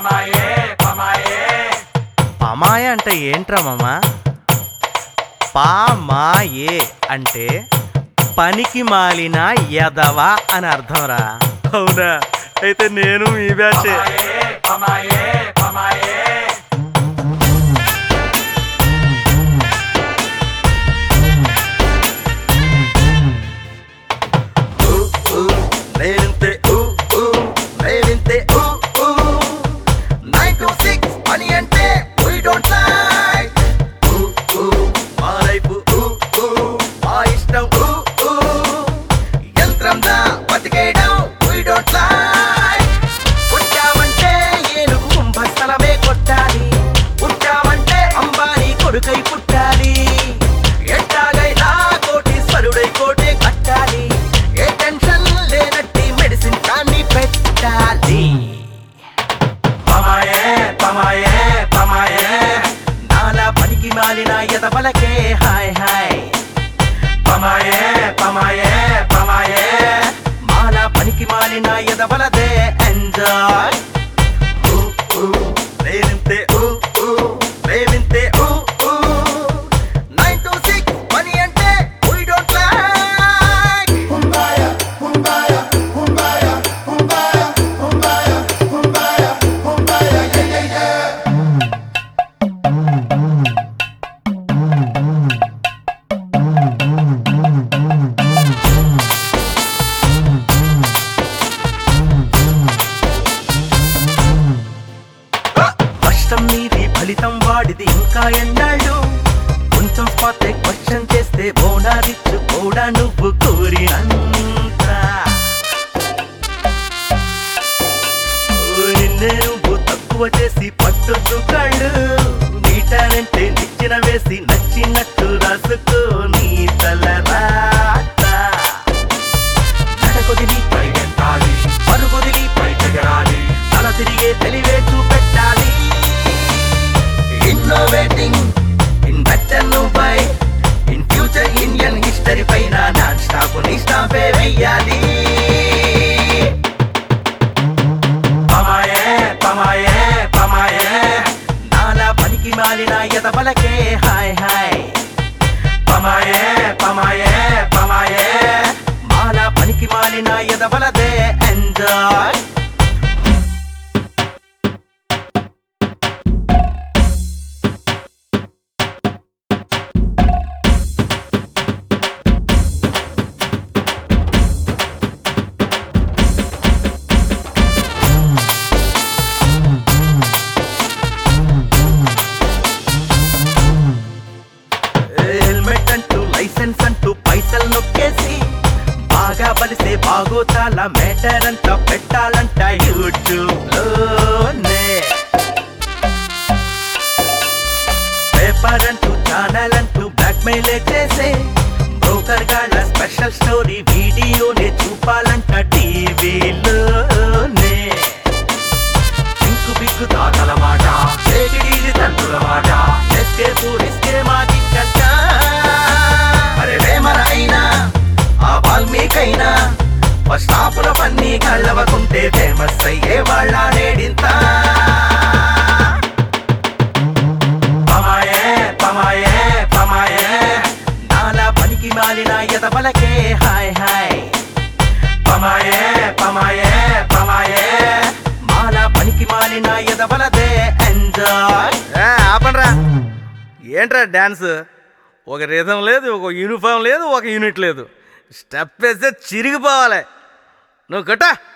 పమాయ అంటే ఏంట్రా మామ పామాయే అంటే పనికి మాలిన యదవ అని అర్థంరా అవునా అయితే నేను మీ బ్యాచే నేనింతే ఊ ఊ నేనింతే ఊ ఊ నైన్ టు సిక్స్ పని అంటే we don't like ఊ ఊ మా లైఫ్ ఊ ఊ మా ఇష్టం ఊ ఊ యంత్రంలా బతికేయడం we don't like పుట్టామంటే ఏనుగు కుంభస్థలమే కొట్టాలి పుట్టామంటే అంబానీ కొడుకై పుట్టాలి ఎట్టాగైనా కోటీశ్వరుడై కోటే కట్టాలి ఏ టెన్షన్ లేనట్టి మెడిసిన్ కానీ పెట్టాలి పమాయే పమాయే పమాయే నాలా పనికి మాలిన ఎదవలకే హాయ్ హాయ్ పమాయే పమాయే పమాయే మాలా పనికి మాలిన ఎదవలదే ఎంజాయ్ ఊ ఊ ప్రేమింతే ఊ ఊ ప్రేమింతే ఊ ఊ నైన్ టు సిక్స్ పని అంటే we don't like కష్టం నీది ఫలితం వాడిది ఇంకా ఎన్నాళ్ళు కొంచెం స్పాట్ క్వశ్చన్ చేస్తే బోనారిచ్చు కూడా నువ్వు కోరినంత ఓ నిన్నే నువ్వు తక్కువ చేసి పట్టొద్దు కళ్ళు నీ టాలెంట్ నిచ్చిన వేసి నచ్చినట్టు రాసుకో నీ తల రాత నడకొదిలి పైకెత్తాలి పరుగుదిలి పైకెగరాలి తల తిరిగే తెలివే చూపెట్టాలి ఇన్నోవేటింగ్ ఇన్ బెటర్ నువ్వై ఇన్ ఫ్యూచర్ ఇండియన్ హిస్టరీ పైన నాన్ స్టాప్ నీ స్టాంపే వెయ్యాలి పమాయే పమాయే పమాయే నాలా పనికి మాలిన ఎదవలకే హాయ్ హాయ్ పమాయే పమాయే పమాయే మాలా పనికి మాలిన ఎదవలదే ఎంజాయ్ హెల్మెట్ అంటూ లైసెన్స్ అంటూ పైసలు నొక్కేసి బాగా బలిసే బాగోతాల మేటర్ అంతా పెట్టాలంట యూట్యూబ్ లోనే పేపర్ అంటూ ఛానల్ అంటూ బ్లాక్ మెయిల్ చేసే బ్రోకర్ గాళ్ళ స్పెషల్ స్టోరీ వీడియోనే చూపాలంట టీవీలోనే ఇంకు బిక్కు తాతల మాట చేకిడీది తంతుల మాట ఎస్కే పూరిస్తే మాకి కంట అరే వేమరైనా ఆ వాల్మీకైనా ఫస్ట్ హాఫ్ల పన్ని కళ్ళవకుంటే ఫేమస్ అయ్యే వాళ్ళ నేడింత పమాయే పమాయే పమాయే నాలా పనికి మాలిన ఎదవలకే హాయ్ హాయ్ పమాయే పమాయే పమాయే మాలా పనికి మాలిన ఎదవలదే ఎంజాయ్ ఏ, ఆపండ్రా ఏంట్రా డ్యాన్స్ ఒక రిధం లేదు ఒక యూనిఫామ్ లేదు ఒక యూనిట్ లేదు స్టెప్ వేస్తే చిరిగిపోవాలి నువ్వు కట్టా